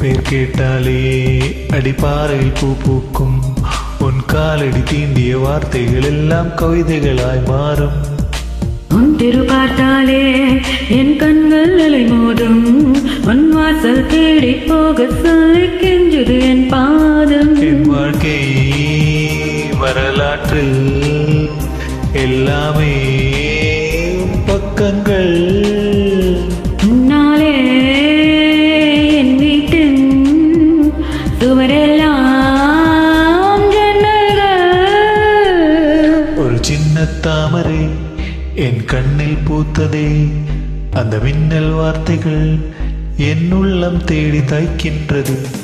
பேர் கேட்டாலே அடிப்பாறையில் பூ பூக்கும் உன் காலடி தீண்டிய வார்த்தைகள் எல்லாம் கவிதைகளாய் மாறும் உன் திரு பார்த்தாலே என் கண்கள் அலை மோதும் உன் வாசல் தேடி போக சொல்லி கெஞ்சுது என் பாதம் என் வாழ்க்கை வரலாற்றில் எல்லாமே உன் பக்கங்கள் உன்னாலே என் வீட்டின் சுவரெல்லாம் ஜன்னல்கள் ஒரு சின்ன தாமரை என் கண்ணில் பூத்ததே அந்த மின்னல் வார்த்தைகள் என் உள்ளம் தேடி தைக்கின்றது